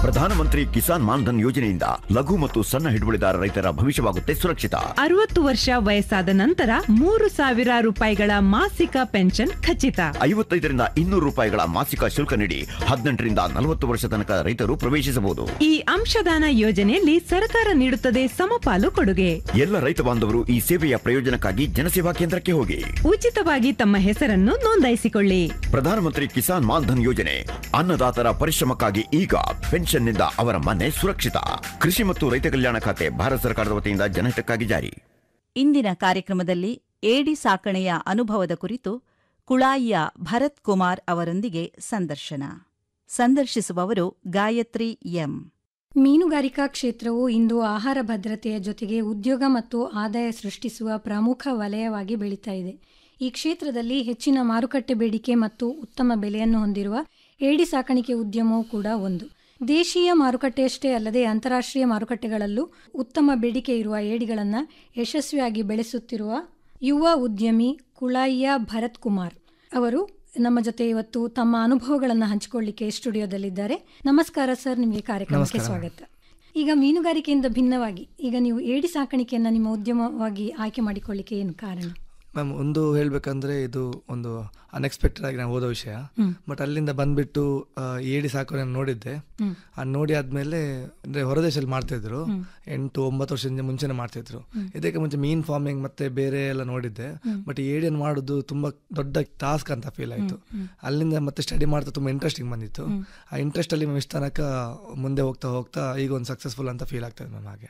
ಪ್ರಧಾನಮಂತ್ರಿ ಕಿಸಾನ್ ಮಾನ್ಧನ್ ಯೋಜನೆಯಿಂದ ಲಘು ಮತ್ತು ಸಣ್ಣ ಹಿಡುವಳಿದಾರ ರೈತರ ಭವಿಷ್ಯವಾಗುತ್ತೆ ಸುರಕ್ಷಿತ ಅರವತ್ತು ವರ್ಷ ವಯಸ್ಸಾದ ನಂತರ ಮೂರು ಸಾವಿರ ರೂಪಾಯಿಗಳ ಮಾಸಿಕ ಪೆನ್ಷನ್ ಖಚಿತ ಐವತ್ತೈದರಿಂದ ಇನ್ನೂರು ರೂಪಾಯಿಗಳ ಮಾಸಿಕ ಶುಲ್ಕ ನೀಡಿ ಹದಿನೆಂಟರಿಂದ ನಲವತ್ತು ವರ್ಷ ತನಕ ರೈತರು ಪ್ರವೇಶಿಸಬಹುದು ಈ ಅಂಶದಾನ ಯೋಜನೆಯಲ್ಲಿ ಸರ್ಕಾರ ನೀಡುತ್ತದೆ ಸಮಪಾಲು ಕೊಡುಗೆ ಎಲ್ಲ ರೈತ ಬಾಂಧವರು ಈ ಸೇವೆಯ ಪ್ರಯೋಜನಕ್ಕಾಗಿ ಜನಸೇವಾ ಕೇಂದ್ರಕ್ಕೆ ಹೋಗಿ ಉಚಿತವಾಗಿ ತಮ್ಮ ಹೆಸರನ್ನು ನೋಂದಾಯಿಸಿಕೊಳ್ಳಿ ಪ್ರಧಾನಮಂತ್ರಿ ಕಿಸಾನ್ ಮಾನ್ಧನ್ ಯೋಜನೆ ಅನ್ನದಾತರ ಪರಿಶ್ರಮಕ್ಕಾಗಿ ಈಗ ಪೆನ್ಷನ್ನಿಂದ ಅವರ ಮನೆ ಸುರಕ್ಷಿತ ಕೃಷಿ ಮತ್ತು ರೈತ ಕಲ್ಯಾಣ ಖಾತೆ ಭಾರತ ಸರ್ಕಾರದ ವತಿಯಿಂದ ಜನಹಿತಕ್ಕಾಗಿ ಜಾರಿ ಇಂದಿನ ಕಾರ್ಯಕ್ರಮದಲ್ಲಿ ಏಡಿ ಸಾಕಣೆಯ ಅನುಭವದ ಕುರಿತು ಕುಳಾಯಿಯ ಭರತ್ ಕುಮಾರ್ ಅವರೊಂದಿಗೆ ಸಂದರ್ಶನ ಸಂದರ್ಶಿಸುವವರು ಗಾಯತ್ರಿ ಎಂ ಮೀನುಗಾರಿಕಾ ಕ್ಷೇತ್ರವು ಇಂದು ಆಹಾರ ಭದ್ರತೆಯ ಜೊತೆಗೆ ಉದ್ಯೋಗ ಮತ್ತು ಆದಾಯ ಸೃಷ್ಟಿಸುವ ಪ್ರಮುಖ ವಲಯವಾಗಿ ಬೆಳೀತಾ ಇದೆ ಈ ಕ್ಷೇತ್ರದಲ್ಲಿ ಹೆಚ್ಚಿನ ಮಾರುಕಟ್ಟೆ ಬೇಡಿಕೆ ಮತ್ತು ಉತ್ತಮ ಬೆಲೆಯನ್ನು ಹೊಂದಿರುವ ಏಡಿ ಸಾಕಾಣಿಕೆ ಉದ್ಯಮವೂ ಕೂಡ ಒಂದು ದೇಶೀಯ ಮಾರುಕಟ್ಟೆಯಷ್ಟೇ ಅಲ್ಲದೆ ಅಂತಾರಾಷ್ಟ್ರೀಯ ಮಾರುಕಟ್ಟೆಗಳಲ್ಲೂ ಉತ್ತಮ ಬೇಡಿಕೆ ಇರುವ ಏಡಿಗಳನ್ನು ಯಶಸ್ವಿಯಾಗಿ ಬೆಳೆಸುತ್ತಿರುವ ಯುವ ಉದ್ಯಮಿ ಕುಳಾಯಿಯ ಭರತ್ ಕುಮಾರ್ ಅವರು ನಮ್ಮ ಜೊತೆ ಇವತ್ತು ತಮ್ಮ ಅನುಭವಗಳನ್ನು ಹಂಚಿಕೊಳ್ಳಿಕ್ಕೆ ಸ್ಟುಡಿಯೋದಲ್ಲಿದ್ದಾರೆ ನಮಸ್ಕಾರ ಸರ್ ನಿಮಗೆ ಕಾರ್ಯಕ್ರಮಕ್ಕೆ ಸ್ವಾಗತ ಈಗ ಮೀನುಗಾರಿಕೆಯಿಂದ ಭಿನ್ನವಾಗಿ ಈಗ ನೀವು ಏಡಿ ಸಾಕಾಣಿಕೆಯನ್ನು ನಿಮ್ಮ ಉದ್ಯಮವಾಗಿ ಆಯ್ಕೆ ಮಾಡಿಕೊಳ್ಳಿಕ್ಕೆ ಏನು ಕಾರಣ ಮ್ಯಾಮ್ ಒಂದು ಹೇಳ್ಬೇಕಂದ್ರೆ ಇದು ಒಂದು ಅನ್ಎಕ್ಸ್ಪೆಕ್ಟೆಡ್ ಆಗಿ ನಾನು ಓದೋ ವಿಷಯ ಬಟ್ ಅಲ್ಲಿಂದ ಬಂದ್ಬಿಟ್ಟು ಆ, ಏಡಿ ಸಾಕೋಣ ನೋಡಿದ್ದೆ ಅದು ನೋಡಿ ಆದ್ಮೇಲೆ ಅಂದ್ರೆ ಹೊರದೇಶದಲ್ಲಿ ಮಾಡ್ತಿದ್ರು ಎಂಟು ಒಂಬತ್ತು ವರ್ಷದಿಂದ ಮುಂಚೆನೆ ಮಾಡ್ತಿದ್ರು ಇದಕ್ಕೆ ಮುಂಚೆ ಮೀನ್ ಫಾರ್ಮಿಂಗ್ ಮತ್ತೆ ಬೇರೆ ಎಲ್ಲ ನೋಡಿದ್ದೆ ಬಟ್ ಏಡಿಯನ್ನು ಮಾಡೋದು ತುಂಬಾ ದೊಡ್ಡ ಟಾಸ್ಕ್ ಅಂತ ಫೀಲ್ ಆಯ್ತು ಅಲ್ಲಿಂದ ಮತ್ತೆ ಸ್ಟಡಿ ಮಾಡ್ತಾ ತುಂಬಾ ಇಂಟ್ರೆಸ್ಟಿಂಗ್ ಬಂದಿತ್ತು ಆ ಇಂಟ್ರೆಸ್ಟ್ ಅಲ್ಲಿ ಮ್ಯಾಮ್ ಇಷ್ಟ ತನಕ ಮುಂದೆ ಹೋಗ್ತಾ ಹೋಗ್ತಾ ಈಗ ಒಂದು ಸಕ್ಸಸ್ಫುಲ್ ಅಂತ ಫೀಲ್ ಆಗ್ತದೆ ಮ್ಯಾಮ್ ಹಾಗೆ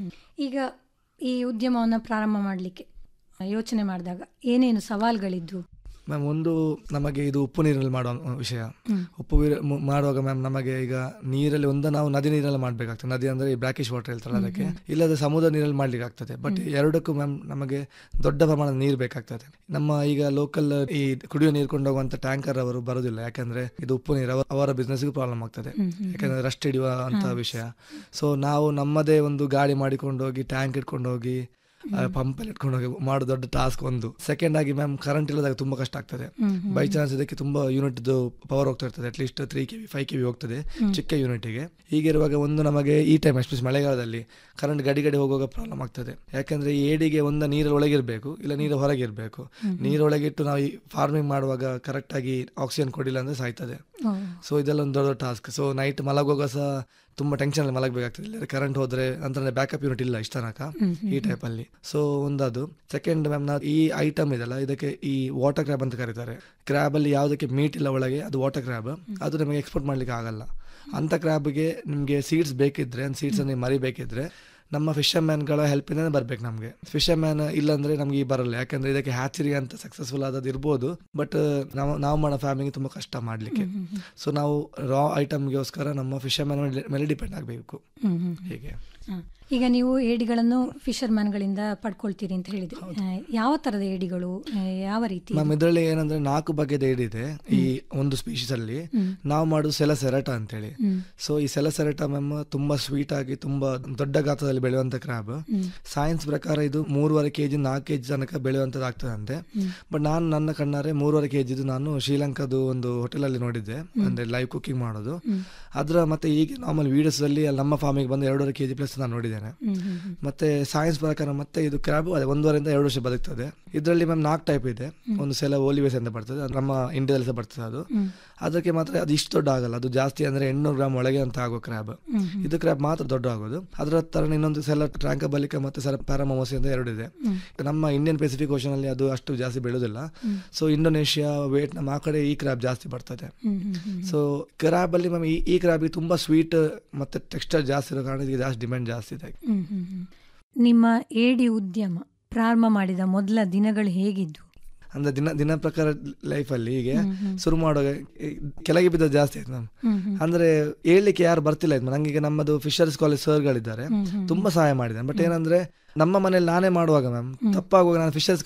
ಈಗ ಈ ಉದ್ಯಮವನ್ನು ಪ್ರಾರಂಭ ಮಾಡಲಿಕ್ಕೆ ಯೋಚನೆ ಮಾಡಿದಾಗ ಏನೇನು ಸವಾಲುಗಳಿದ್ವು ಮ್ಯಾಮ್ ಒಂದು ನಮಗೆ ಇದು ಉಪ್ಪು ನೀರಲ್ಲಿ ಮಾಡೋ ವಿಷಯ ಉಪ್ಪು ನೀರು- ಮು- ಮಾಡುವಾಗ ಮ್ಯಾಮ್ ನಮಗೆ ಈಗ ನೀರಲ್ಲಿ ಒಂದು ನಾವು ನದಿ ನೀರಲ್ಲಿ ಮಾಡಬೇಕಾಗ್ತದೆ ನದಿ ಅಂದ್ರೆ ಈ ಬ್ಲಾಕಿಶ್ ವಾಟರ್ ಹೇಳ್ತಾರಲ್ಲ ಅದಕ್ಕೆ ಇಲ್ಲದೆ ಸಮುದ್ರ ನೀರಲ್ಲಿ ಮಾಡ್ಲಿಕ್ಕೆ ಆಗ್ತದೆ ಬಟ್ ಎರಡಕ್ಕೂ ಮ್ಯಾಮ್ ನಮಗೆ ದೊಡ್ಡ ಪ್ರಮಾಣದ ನೀರು ಬೇಕಾಗ್ತದೆ ನಮ್ಮ ಈಗ ಲೋಕಲ್ ಈ ಕುಡಿಯೋ ನೀರು ಕೊಂಡೋಗುವಂತ ಟ್ಯಾಂಕರ್ ಅವರು ಬರೋದಿಲ್ಲ ಯಾಕಂದ್ರೆ ಇದು ಉಪ್ಪು ನೀರು ಅವರ- ಅವರ ಬಿಸ್ನೆಸ್ಗೂ ಪ್ರಾಬ್ಲಮ್ ಆಗ್ತದೆ ಯಾಕಂದ್ರೆ ರಸ್ಟ್ ಹಿಡಿಯುವ ಅಂತ ವಿಷಯ ಸೊ ನಾವು ನಮ್ಮದೇ ಒಂದು ಗಾಡಿ ಮಾಡಿಕೊಂಡು ಹೋಗಿ ಟ್ಯಾಂಕ್ ಇಟ್ಕೊಂಡು ಹೋಗಿ ಪಂಪ್ ಅಲ್ಲಿ ಇಟ್ಕೊಂಡು ಹೋಗಿ ಮಾಡೋ ದೊಡ್ಡ ಟಾಸ್ಕ್ ಒಂದು ಸೆಕೆಂಡ್ ಆಗಿ ಮ್ಯಾಮ್ ಕರೆಂಟ್ ಇಲ್ಲದಾಗ ತುಂಬಾ ಕಷ್ಟ ಆಗ್ತದೆ ಬೈ ಚಾನ್ಸ್ ಇದಕ್ಕೆ ತುಂಬಾ ಯೂನಿಟ್ ಪವರ್ ಹೋಗ್ತಾ ಇರ್ತದೆ at least three K V five K V ಹೋಗ್ತದೆ ಚಿಕ್ಕ ಯೂನಿಟ್ಗೆ ಹೀಗಿರುವಾಗ ಒಂದು ನಮಗೆ ಈ ಟೈಮ್ ಎಸ್ಪೆಷಲಿ ಮಳೆಗಾಲದಲ್ಲಿ ಕರೆಂಟ್ ಗಡಿ ಗಡಿ ಹೋಗುವಾಗ ಪ್ರಾಬ್ಲಮ್ ಆಗ್ತದೆ ಯಾಕಂದ್ರೆ ಈ ಏಡಿಗೆ ಒಂದು ನೀರಲ್ಲಿ ಒಳಗಿರ್ಬೇಕು ಇಲ್ಲ ನೀರು ಹೊರಗಿರ್ಬೇಕು ನೀರೊಳಗಿಟ್ಟು ನಾವು ಈ ಫಾರ್ಮಿಂಗ್ ಮಾಡುವಾಗ ಕರೆಕ್ಟ್ ಆಗಿ ಆಕ್ಸಿಜನ್ ಕೊಡಿಲ್ಲ ಅಂದ್ರೆ ಸಾಯ್ತದೆ ಸೊ ಇದೆಲ್ಲ ಒಂದು ದೊಡ್ಡ ಟಾಸ್ಕ್ ಸೊ ನೈಟ್ ಮಲಗುವಾಗ ಸಹ ತುಂಬಾ ಟೆನ್ಷನ್ ಅಲ್ಲಿ ಮಲಗಬೇಕಾಗ್ತದೆ ಇಲ್ಲ ಕರೆಂಟ್ ಹೋದ್ರೆ ನಂತರ ಬ್ಯಾಕಪ್ ಯೂನಿಟ್ ಇಲ್ಲ ಇಷ್ಟ ತನಕ ಈ ಟೈಪ್ ಅಲ್ಲಿ ಸೊ ಒಂದದು ಸೆಕೆಂಡ್ ಮ್ಯಾಮ್ ನಾ ಈ ಐಟಮ್ ಇದೆಲ್ಲ ಇದಕ್ಕೆ ಈ ವಾಟರ್ ಕ್ರ್ಯಾಬ್ ಅಂತ ಕರೀತಾರೆ ಕ್ರ್ಯಾಬ್ ಅಲ್ಲಿ ಯಾವುದಕ್ಕೆ ಮೀಟ್ ಇಲ್ಲ ಒಳಗೆ ಅದು ವಾಟರ್ ಕ್ರ್ಯಾಬ್ ಅದು ನಮಗೆ ಎಕ್ಸ್ಪೋರ್ಟ್ ಮಾಡ್ಲಿಕ್ಕೆ ಆಗಲ್ಲ ಅಂತ ಕ್ರ್ಯಾಬ್ಗೆ ನಿಮಗೆ ಸೀಡ್ಸ್ ಬೇಕಿದ್ರೆ ಸೀಡ್ಸ್ ಅನ್ನು ಮರಿಬೇಕಿದ್ರೆ ನಮ್ಮ ಫಿಶರ್ ಮ್ಯಾನ್ಗಳ ಹೆಲ್ಪಿಂದ ಬರ್ಬೇಕು ನಮಗೆ ಫಿಶರ್ ಮ್ಯಾನ್ ಇಲ್ಲಾಂದ್ರೆ ನಮ್ಗೆ ಈ ಬರಲ್ಲ ಯಾಕಂದ್ರೆ ಇದಕ್ಕೆ ಹ್ಯಾಚರಿ ಅಂತ ಸಕ್ಸಸ್ಫುಲ್ ಆದದ್ದು ಇರ್ಬೋದು ಬಟ್ ನಾವು ನಾವು ಮಾಡೋ ಫಾರ್ಮಿಂಗ್ ತುಂಬಾ ಕಷ್ಟ ಮಾಡ್ಲಿಕ್ಕೆ ಸೊ ನಾವು ರಾ ಐಟಮ್ಗೋಸ್ಕರ ನಮ್ಮ ಫಿಶರ್ ಮ್ಯಾನ್ ಮೇಲೆ ಡಿಪೆಂಡ್ ಆಗಬೇಕು ಹೀಗೆ ಹ. ಈಗ ನೀವು ಏಡಿಗಳನ್ನು ಫಿಶರ್ ಮ್ಯಾನ್ಗಳಿಂದ ಪಡ್ಕೊಳ್ತೀರಿ ಅಂತ ಹೇಳಿದ್ರಿ ಆ, ಯಾವ ತರದ ಏಡಿಗಳು ಆ, ಯಾವ ರೀತಿ ಮ್ಯಾಮ್ ಇದರಲ್ಲಿ ಏನಂದ್ರೆ ನಾಲ್ಕು ಬಗೆದ ಏಡಿದೆ ಈ ಒಂದು ಸ್ಪೀಶೀಸ್ ಅಲ್ಲಿ ನಾವು ಮಾಡೋದು ಸೆಲಸೆರಟ ಅಂತೇಳಿ ಸೊ ಈ ಸೆಲಸೆರಟ ಮ್ಯಾಮ್ ತುಂಬಾ ಸ್ವೀಟ್ ಆಗಿ ತುಂಬಾ ದೊಡ್ಡ ಗಾತ್ರದಲ್ಲಿ ಬೆಳೆಯುವಂತ ಕ್ರಾಬ್ ಸೈನ್ಸ್ ಪ್ರಕಾರ ಇದು ಮೂರುವರೆ ಕೆಜಿ ನಾಲ್ಕು ಕೆಜಿ ತನಕ ಬೆಳೆಯುವಂತದ್ದು ಆಗ್ತದಂತೆ ಬಟ್ ನಾನು ನನ್ನ ಕಣ್ಣಾರೆ ಮೂರುವರೆ ಕೆಜಿದು ನಾನು ಶ್ರೀಲಂಕಾದು ಒಂದು ಹೋಟೆಲ್ ಅಲ್ಲಿ ನೋಡಿದ್ದೆ ಅಂದ್ರೆ ಲೈವ್ ಕುಕಿಂಗ್ ಮಾಡೋದು ಅದ್ರ ಮತ್ತೆ ಈಗ ನಾರ್ಮಲ್ ವಿಡಿಯೋಸ್ ಅಲ್ಲಿ ಅಲ್ಲಿ ನಮ್ಮ ಫಾರ್ಮಿಗೆ ಬಂದು ಎರಡೂವರೆ ಕೆಜಿ ಪ್ಲಸ್ ನಾನು ನೋಡಿದ್ದೇನೆ ಮತ್ತೆ ಸೈನ್ಸ್ ಪ್ರಕಾರ ಮತ್ತೆ ಇದು ಕ್ರಾಬ್ ಅದೇ ಒಂದೂವರೆಯಿಂದ ಎರಡು ವರ್ಷ ಬದುಕ್ತದೆ ಇದರಲ್ಲಿ ಮ್ಯಾಮ್ ನಾಲ್ಕು ಟೈಪ್ ಇದೆ ಒಂದು ಸೆಲ ಓಲಿವೇಸ್ ಅಂತ ಬರ್ತದೆ ಅದು ನಮ್ಮ ಇಂಡಿಯಾದಲ್ಲಿ ಸಹ ಬರ್ತದೆ ಅದು ಅದಕ್ಕೆ ಮಾತ್ರ ಅದು ಇಷ್ಟು ದೊಡ್ಡ ಆಗಲ್ಲ ಅದು ಜಾಸ್ತಿ ಅಂದ್ರೆ ಎಂಟ್ನೂರು ಗ್ರಾಮ್ ಒಳಗೆ ಅಂತ ಆಗೋ ಕ್ರಾಬ್ ಇದು ಕ್ರಾಬ್ ಮಾತ್ರ ದೊಡ್ಡ ಆಗೋದು ಅದರ ತರ ಇನ್ನೊಂದು ಸೆಲ ಟ್ರಾಂಕ ಬಲಿಕ ಮತ್ತೆ ಸರ ಪ್ಯಾರಾಮೋಸಿ ಅಂತ ಎರಡು ಇದೆ ನಮ್ಮ ಇಂಡಿಯನ್ ಪೆಸಿಫಿಕ್ ಓಷನ್ ಅಲ್ಲಿ ಅದು ಅಷ್ಟು ಜಾಸ್ತಿ ಬೆಳೆಯೋದಿಲ್ಲ ಸೊ ಇಂಡೋನೇಷಿಯಾ ವಿಯೆಟ್ನಾಂ ಆ ಕಡೆ ಈ ಕ್ರಾಬ್ ಜಾಸ್ತಿ ಬರ್ತದೆ ಸೊ ಕ್ರಾಬ್ ಅಲ್ಲಿ ಮ್ಯಾಮ್ ಈ ಈ ಕ್ರಾಬಿಗೆ ತುಂಬಾ ಸ್ವೀಟ್ ಮತ್ತೆ ಟೆಕ್ಸ್ಚರ್ ಜಾಸ್ತಿ ಇರೋ ಕಾರಣ ಇದಕ್ಕೆ ಜಾಸ್ತಿ ಡಿಮ್ಯಾಂಡ್ ಜಾಸ್ತಿ ಇದೆ ಹ್ಮ್, ಹ್ಮ್, ಹ್ಮ್. ನಿಮ್ಮ ಏಡಿ ಉದ್ಯಮ ಪ್ರಾರಂಭ ಮಾಡಿದ ಮೊದಲ ದಿನಗಳು ಹೇಗಿದ್ದು ಅಂದ್ರೆ ದಿನ ದಿನ ಪ್ರಕಾರ ಲೈಫಲ್ಲಿ ಹೀಗೆ ಶುರು ಮಾಡುವಾಗ ಈ ಕೆಳಗೆ ಬಿದ್ದ ಜಾಸ್ತಿ ಆಯ್ತು ನಮ್ ಅಂದ್ರೆ ಹೇಳ್ಲಿಕ್ಕೆ ಯಾರು ಬರ್ತಿಲ್ಲ ಇದ್ ನಂಗೆ ಈಗ ನಮ್ಮದು ಫಿಶರ್ಸ್ ಕಾಲೇಜ್ ಸರ್ಗಳಿದ್ದಾರೆ ತುಂಬಾ ಸಹಾಯ ಮಾಡಿದ್ದಾರೆ ಬಟ್ ಏನಂದ್ರೆ ನಮ್ಮ ಮನೇಲಿ ನಾನೇ ಮಾಡುವಾಗ ಮ್ಯಾಮ್ ತಪ್ಪಾಗುವಾಗ ನಾನು ಫಿಶರ್ಸ್